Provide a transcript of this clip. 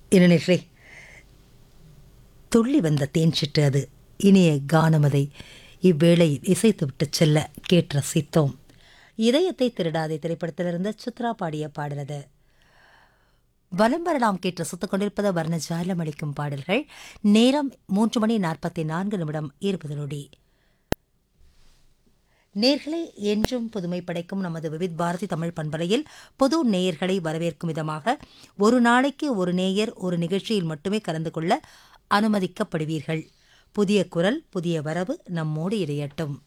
இளைஞர்களே துள்ளி வந்த தேன் சிட்டு அது இனிய கானமதை இவ்வேளையில் இசைத்துவிட்டு செல்ல கேட்டு ரசித்தோம் இதயத்தை திருடாதே திரைப்படத்திலிருந்து சித்ரா பாடிய பாடலது வலம் வரலாம் கேட்டு ரசித்துக் கொண்டிருப்பது வர்ணஜாலம் அளிக்கும் பாடல்கள் நேரம் மூன்று மணி நாற்பத்தி நான்கு நிமிடம் இருபது நொடி நேர்களை என்றும் புதுமை படைக்கும் நமது விவித் பாரதி தமிழ் பண்பலையில் பொது நேயர்களை வரவேற்கும் விதமாக ஒரு நாளைக்கு ஒரு நேயர் ஒரு நிகழ்ச்சியில் மட்டுமே கலந்து கொள்ள அனுமதிக்கப்படுவீர்கள் புதிய குரல் புதிய வரவு நம்மோடு இடையட்டும்